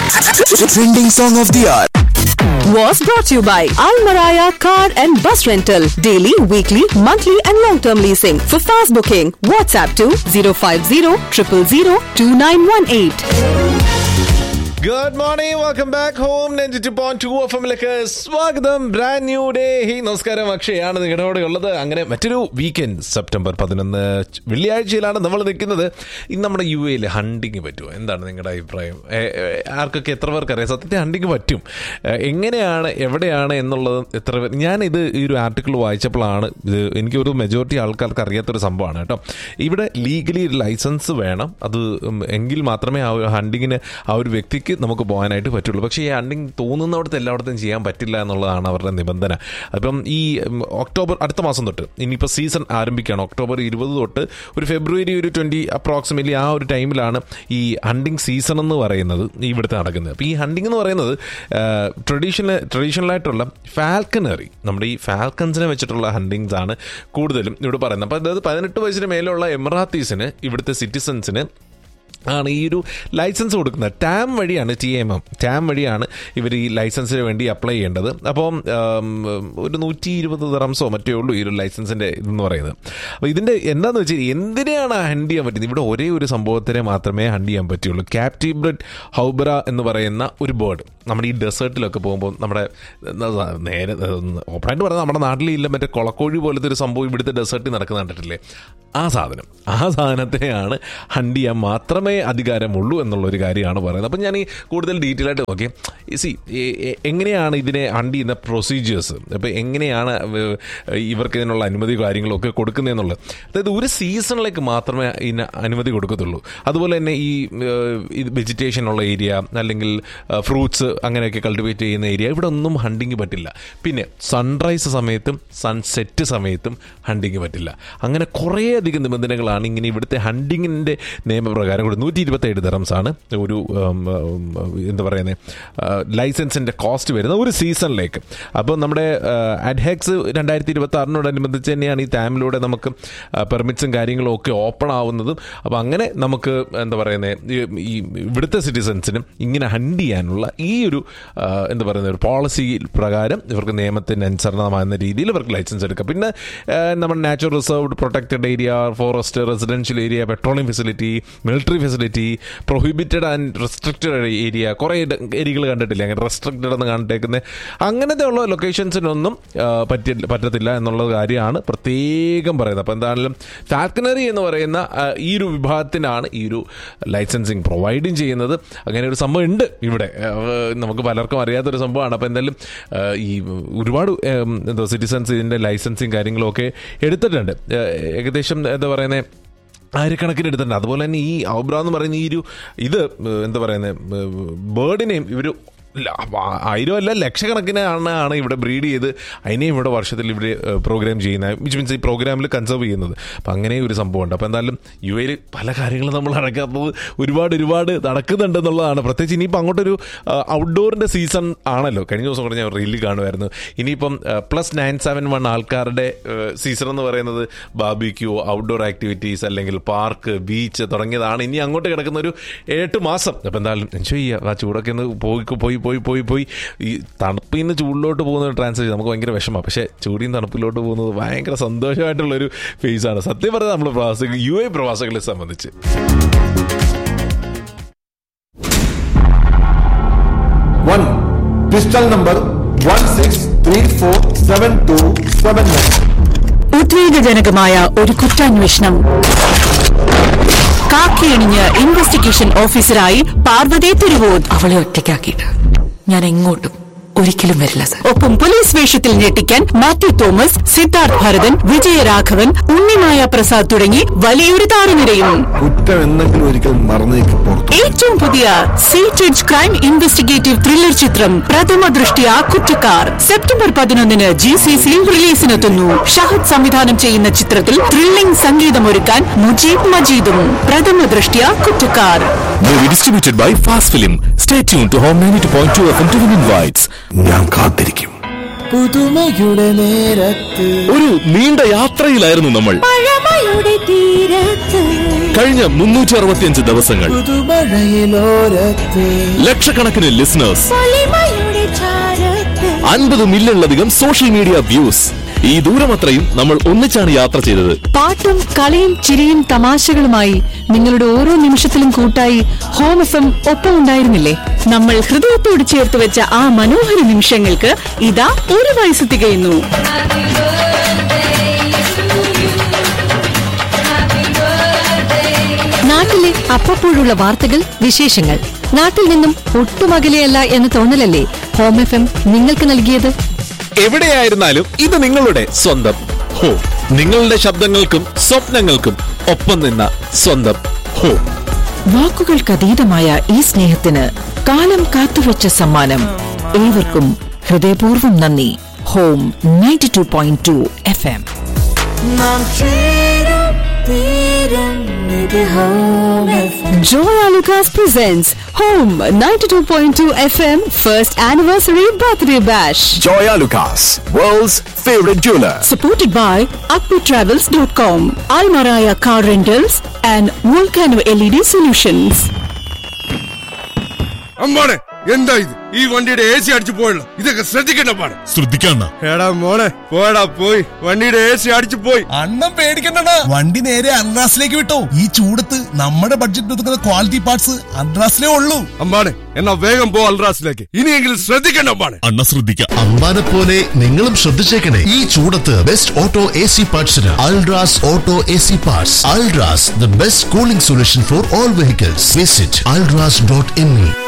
Trending song of the hour. was brought to you by Al Maraya Car and Bus Rental. Daily, weekly, monthly, and long term leasing. For fast booking, WhatsApp to 050 000 2918. Good morning welcome back home ninety two point two F എമ്മിലേക്ക് സ്വാഗതം brand new day he നമസ്കാരം അക്ഷയാണ് നിങ്ങളുടെ കൂടെ ഉള്ളത് അങ്ങനെ മറ്റൊരു weekend September പതിനൊന്ന് വെള്ളിയാഴ്ചയിലാണ് നമ്മൾ നിൽക്കുന്നത് ഇന്ന് നമ്മുടെ യു എയിൽ ഹണ്ടിങ് പറ്റുമോ എന്താണ് നിങ്ങളുടെ അഭിപ്രായം ഏ, ഏ, ആർക്കൊക്കെ എത്ര പേർക്ക് അറിയാം സത്യത്തിൽ ഹണ്ടിങ് പറ്റും ഏ, എങ്ങനെയാണ് എവിടെയാണ് എന്നുള്ളത് എത്ര പേർ ഞാനിത് ഈ ഒരു ആർട്ടിക്കിൾ വായിച്ചപ്പോഴാണ് ഇത് എനിക്ക് ഒരു മെജോറിറ്റി ആൾക്കാർക്ക് അറിയാത്തൊരു സംഭവമാണ് കേട്ടോ ഇവിടെ ലീഗലി ലൈസൻസ് വേണം അത് ഉം, എങ്കിൽ മാത്രമേ ആ ഒരു ഹണ്ടിങ്ങിന് ആ ഒരു വ്യക്തിക്ക് നമുക്ക് പോകാനായിട്ട് പറ്റുള്ളൂ പക്ഷേ ഈ ഹണ്ടിങ് തോന്നുന്നിടത്ത് എല്ലായിടത്തും ചെയ്യാൻ പറ്റില്ല എന്നുള്ളതാണ് അവരുടെ നിബന്ധന അപ്പം ഈ ഉം, ഒക്ടോബർ അടുത്ത മാസം തൊട്ട് ഇനിയിപ്പോൾ സീസൺ ആരംഭിക്കുകയാണ് ഒക്ടോബർ ഇരുപത് തൊട്ട് ഒരു ഫെബ്രുവരി ഒരു ട്വൻറ്റി അപ്രോക്സിമേറ്റ്ലി ആ ഒരു ടൈമിലാണ് ഈ ഹണ്ടിങ് സീസൺ എന്ന് പറയുന്നത് ഇവിടുത്തെ നടക്കുന്നത് അപ്പോൾ ഈ ഹണ്ടിങ് എന്ന് പറയുന്നത് ട്രഡീഷണൽ ട്രഡീഷണൽ ആയിട്ടുള്ള ഫാൽക്കനറി നമ്മുടെ ഈ ഫാൽക്കൺസിനെ വെച്ചിട്ടുള്ള ഹണ്ടിങ്സ് ആണ് കൂടുതലും ഇവിടെ പറയുന്നത് അപ്പോൾ അതായത് പതിനെട്ട് വയസ്സിന് മേലുള്ള എമറാത്തീസിന് ഇവിടുത്തെ സിറ്റിസൺസിന് ആണ് ഈ ഒരു ലൈസൻസ് കൊടുക്കുന്നത് ടാം വഴിയാണ് ടി എം എം ടാം വഴിയാണ് ഇവർ ഈ ലൈസൻസിന് വേണ്ടി അപ്ലൈ ചെയ്യേണ്ടത് അപ്പം ഉം, ഒരു നൂറ്റി ഇരുപത് ദറംസോ മറ്റേ ഉള്ളൂ ഈ ഒരു ലൈസൻസിൻ്റെ ഇതെന്ന് പറയുന്നത് അപ്പോൾ ഇതിൻ്റെ എന്താണെന്ന് വെച്ചാൽ എന്തിനെയാണ് ഹണ്ട് ചെയ്യാൻ പറ്റുന്നത് ഇവിടെ ഒരേ ഒരു സംഭവത്തിനെ മാത്രമേ ഹണ്ട് ചെയ്യാൻ പറ്റുള്ളൂ ക്യാപ്റ്റീവ് ബ്രെഡ് ഹൗബറ എന്ന് പറയുന്ന ഒരു ബേർഡ് നമ്മുടെ ഈ ഡെസേർട്ടിലൊക്കെ പോകുമ്പോൾ നമ്മുടെ എന്താ സാ- നേരെ ഓപ്പണായിട്ട് പറഞ്ഞാൽ നമ്മുടെ നാട്ടിലില്ല മറ്റേ കൊളക്കോഴി പോലത്തെ ഒരു സംഭവം ഇവിടുത്തെ ഡെസേർട്ടിൽ നടക്കുന്ന കണ്ടിട്ടില്ലേ ആ സാധനം ആ സാധനത്തെയാണ് ഹണ്ട് ചെയ്യാൻ മാത്രമേ അധികാരമുള്ളൂ എന്നുള്ള ഒരു കാര്യമാണ് പറയുന്നത് അപ്പം ഞാൻ ഈ കൂടുതൽ ഡീറ്റെയിൽ ആയിട്ട് നോക്കി സി എങ്ങനെയാണ് ഇതിനെ ഹണ്ട് ചെയ്യുന്ന പ്രൊസീജിയേഴ്സ് അപ്പോൾ എങ്ങനെയാണ് വ- ഇവർക്ക് ഇതിനുള്ള അനുമതി കാര്യങ്ങളൊക്കെ കൊടുക്കുന്നതെന്നുള്ളത് അതായത് ഒരു സീസണിലേക്ക് മാത്രമേ ഇതിന് അനുമതി കൊടുക്കത്തുള്ളൂ അതുപോലെ തന്നെ ഈ വെജിറ്റേഷൻ ഉള്ള ഏരിയ അല്ലെങ്കിൽ ഫ്രൂട്ട്സ് അങ്ങനെയൊക്കെ കൾട്ടിവേറ്റ് ചെയ്യുന്ന ഏരിയ ഇവിടെ ഒന്നും ഹണ്ടിങ് പറ്റില്ല പിന്നെ സൺറൈസ് സമയത്തും സൺസെറ്റ് സമയത്തും ഹണ്ടിങ് പറ്റില്ല അങ്ങനെ കുറേയധികം നിബന്ധനകളാണ് ഇങ്ങനെ ഇവിടുത്തെ ഹണ്ടിങ്ങിൻ്റെ നിയമപ്രകാരം കൂടി നൂറ്റി ഇരുപത്തേഴ് ദറംസ് ആണ് ഒരു ഉം, ഉം, എന്താ പറയുന്നത് ലൈസൻസിൻ്റെ കോസ്റ്റ് വരുന്നത് ഒരു സീസണിലേക്ക് അപ്പോൾ നമ്മുടെ അഡ്ഹെക്സ് രണ്ടായിരത്തി ഇരുപത്തി ആറിനോടനുബന്ധിച്ച് തന്നെയാണ് ഈ ടാമിലൂടെ നമുക്ക് പെർമിറ്റ്സും കാര്യങ്ങളും ഒക്കെ ഓപ്പൺ ആവുന്നതും അപ്പോൾ അങ്ങനെ നമുക്ക് എന്താ പറയുന്നത് ഈ ഇവിടുത്തെ സിറ്റിസൺസിനും ഇങ്ങനെ ഹണ്ട് ചെയ്യാനുള്ള ഈ ഒരു ആ, എന്താ പറയുന്ന ഒരു പോളിസി പ്രകാരം ഇവർക്ക് നിയമത്തിന് അനുസരണമാകുന്ന രീതിയിൽ ഇവർക്ക് ലൈസൻസ് എടുക്കാം പിന്നെ ആ, നമ്മുടെ natural reserved protected area forest residential area petroleum facility military facility prohibited and restricted area കുറേ ഏരിയകൾ കണ്ടിട്ടില്ല അങ്ങനെ റെസ്ട്രിക്റ്റഡ് എന്ന് കണ്ടിട്ടേക്കുന്നത് അങ്ങനത്തെ ഉള്ള ലൊക്കേഷൻസിനൊന്നും ആ, പറ്റി പറ്റത്തില്ല എന്നുള്ള കാര്യമാണ് പ്രത്യേകം പറയുന്നത് അപ്പോൾ എന്താണെങ്കിലും ഫാൽക്കനറി എന്ന് പറയുന്ന ആ, ഈ ഒരു വിഭാഗത്തിനാണ് ഈ ഒരു ലൈസൻസിങ് പ്രൊവൈഡും ചെയ്യുന്നത് അങ്ങനെ ഒരു സംഭവം ഉണ്ട് ഇവിടെ ആ, നമുക്ക് പലർക്കും അറിയാത്തൊരു സംഭവമാണ് അപ്പോൾ എന്തായാലും ആ, ഈ ഒരുപാട് ഉം, എന്താ സിറ്റിസൺസ് ഇതിൻ്റെ ലൈസൻസിങ് കാര്യങ്ങളും ഒക്കെ എടുത്തിട്ടുണ്ട് ആ, ഏകദേശം എന്താ പറയുന്നത് ആയിരക്കണക്കിന് എടുത്തിട്ടുണ്ട് അതുപോലെ തന്നെ ഈ ഔബ്ര എന്ന് പറയുന്ന ഈ ഒരു ഇത് ഏഹ്, എന്താ പറയുന്നത് ബേർഡിനെയും ഇവർ ആയിരം അല്ല ലക്ഷക്കണക്കിന് ആണ് ആണ് ഇവിടെ ബ്രീഡ് ചെയ്ത് അതിനെയും ഇവിടെ വർഷത്തിൽ ഇവിടെ പ്രോഗ്രാം ചെയ്യുന്ന വിച്ച് മീൻസ് ഈ പ്രോഗ്രാമിൽ കൺസേർവ് ചെയ്യുന്നത് അപ്പം അങ്ങനെ ഒരു സംഭവമുണ്ട് അപ്പോൾ എന്തായാലും യു എയിൽ പല കാര്യങ്ങളും നമ്മൾ നടക്കാത്തത് ഒരുപാട് ഒരുപാട് നടക്കുന്നുണ്ടെന്നുള്ളതാണ് പ്രത്യേകിച്ച് ഇനിയിപ്പോൾ അങ്ങോട്ടൊരു ഔട്ട്ഡോറിൻ്റെ സീസൺ ആണല്ലോ കഴിഞ്ഞ ദിവസം കൂടെ ഞാൻ റീലിൽ കാണുമായിരുന്നു ഇനിയിപ്പം പ്ലസ് നയൻ സെവൻ വൺ ആൾക്കാരുടെ സീസൺ എന്ന് പറയുന്നത് ബാബിക്യൂ ഔട്ട്ഡോർ ആക്ടിവിറ്റീസ് അല്ലെങ്കിൽ പാർക്ക് ബീച്ച് തുടങ്ങിയതാണ് ഇനി അങ്ങോട്ട് കിടക്കുന്ന ഒരു എട്ട് മാസം അപ്പം എന്തായാലും എൻജോയ് ചെയ്യുക ആ ചൂടൊക്കെ ഒന്ന് പോയി പോയി പോയി പോയി പോയി ഈ തണുപ്പിൽ നിന്ന് ചൂടിലോട്ട് പോകുന്ന ട്രാൻസ്ലേറ്റ് നമുക്ക് ഭയങ്കര വിഷമമാണ് പക്ഷേ ചൂടിൽ നിന്ന് തണുപ്പിലോട്ട് പോകുന്നത് ഭയങ്കര സന്തോഷമായിട്ടുള്ളൊരു ഫേസാണ് സത്യം പറഞ്ഞാൽ നമ്മൾ പ്രവാസികൾ യു എ പ്രവാസികളെ സംബന്ധിച്ച് one pistol number one six three four seven two seven nine. ഉദ്വേഗജനകമായ ഒരു കുറ്റാന്വേഷണം കാക്കിയണിഞ്ഞ് ഇൻവെസ്റ്റിഗേഷൻ ഓഫീസറായി പാർവതി തിരുവോത് അവളെ ഒറ്റയ്ക്കാക്കിയിട്ട് ഞാൻ എങ്ങോട്ടും ഒരിക്കലും വരില്ല സർ ഒപ്പം പോലീസ് വേഷത്തിൽ ഞെട്ടിക്കാൻ മാത്യു തോമസ് സിദ്ധാർത്ഥ് ഭരതൻ വിജയരാഘവൻ ഉണ്ണിമായ പ്രസാദ് തുടങ്ങി വലിയൊരു താരനിരയും കുറ്റം എന്തെങ്കിലും ഒരിക്കൽ മറന്നേക്ക് പുറത്തു ഏറ്റവും പുതിയ സീറ്റഡ് ക്രൈം ഇൻവെസ്റ്റിഗേറ്റീവ് ത്രില്ലർ ചിത്രം പ്രഥമ ദൃഷ്ടിയ കുറ്റക്കാർ സെപ്റ്റംബർ പതിനൊന്നിന് ജി സി സിയിൽ റിലീസിനെത്തുന്നു ഷഹദ് സംവിധാനം ചെയ്യുന്ന ചിത്രത്തിൽ ത്രില്ലിംഗ് സംഗീതമൊരുക്കാൻ മുജീബ് മജീദും പ്രഥമ Drishtya കുറ്റക്കാർ Movie distributed by Fast Film. Stay tuned to Home 92.2 FM to win invites. ഞാൻ കാത്തിരിക്കും പുതുമയുടെ നേരത്ത് ഒരു നീണ്ട യാത്രയിലായിരുന്നു നമ്മൾ പഴമയുടെ തീരത്ത് കഴിഞ്ഞ മുന്നൂറ്റി അറുപത്തിയഞ്ച് ദിവസങ്ങൾ പുതുമഴയിലോരത്ത് ലക്ഷക്കണക്കിന് ലിസണേഴ്സ് പൊലിമയുടെ ചാരത്ത് അൻപത് മില്യണിലധികം സോഷ്യൽ മീഡിയ വ്യൂസ് ഈ ദൂരമത്രയും നമ്മൾ ഒന്നിച്ചാണ് യാത്ര ചെയ്തത് പാട്ടും കളിയും ചിരിയും തമാശകളുമായി നിങ്ങളുടെ ഓരോ നിമിഷത്തിലും കൂട്ടായി ഹോം എഫ് എം ഒപ്പം ഉണ്ടായിരുന്നില്ലേ നമ്മൾ ഹൃദയത്തോട് ചേർത്ത് വെച്ച ആ മനോഹര നിമിഷങ്ങൾക്ക് ഇതാ ഒരു വയസ്സ് തികയുന്നു നാട്ടിലെ അപ്പപ്പോഴുള്ള വാർത്തകൾ വിശേഷങ്ങൾ നാട്ടിൽ നിന്നും ഒട്ടും അകലെയല്ല എന്ന തോന്നലല്ലേ ഹോം എഫ് എം നിങ്ങൾക്ക് നൽകിയത് എവിടെയായിരുന്നാലും ഇത് നിങ്ങളുടെ സ്വന്തം ഹോ നിങ്ങളുടെ ശബ്ദങ്ങൾക്കും സ്വപ്നങ്ങൾക്കും ഒപ്പം നിന്ന സ്വന്തം ഹോ വാക്കുകൾക്കതീതമായ ഈ സ്നേഹത്തിന് കാലം കാത്തുവച്ച സമ്മാനം ഏവർക്കും ഹൃദയപൂർവ്വം നന്ദി home ninety two point two F M നാം ചേരും തീരും ഇത് home FM. Joya Lucas presents Home 92.2 FM First Anniversary Birthday Bash. Joya Lucas, world's favorite jeweler. supported by akputravels.com, Almaraya Car Rentals and Volcano LED Solutions. അമ്മാണെ എന്താ ഇത് ഈ വണ്ടിയുടെ A C അടിച്ചു പോയല്ലോ ഇതൊക്കെ ശ്രദ്ധിക്കണ്ട പാടെ ശ്രദ്ധിക്കണ്ട എടാ മോളെ പോടാ പോയി വണ്ടിയുടെ എ സി അടിച്ചു പോയി അണ്ണം പേടിക്കണ്ടടാ വണ്ടി നേരെ അൺറാസിലേക്ക് വിട്ടോ ഈ ചൂടത്ത് നമ്മുടെ ബഡ്ജറ്റ് ഒതുക്കുന്ന ക്വാളിറ്റി പാർട്സ് അൺറാസിലേ ഉള്ളൂ അമ്പാണെ എന്നാ വേഗം പോ അൽറാസിലേക്ക് ഇനിയെങ്കിലും ശ്രദ്ധിക്കണ്ട അമ്പാണെ അണ്ണ ശ്രദ്ധിക്കാം അമ്പാനെ പോലെ നിങ്ങളും ശ്രദ്ധിച്ചേക്കണേ ഈ ചൂടത്ത് ബെസ്റ്റ് ഓട്ടോ എ സി പാർട്സിന് Ultras auto A C parts Ultras the best cooling solution for all vehicles visit Ultras dot in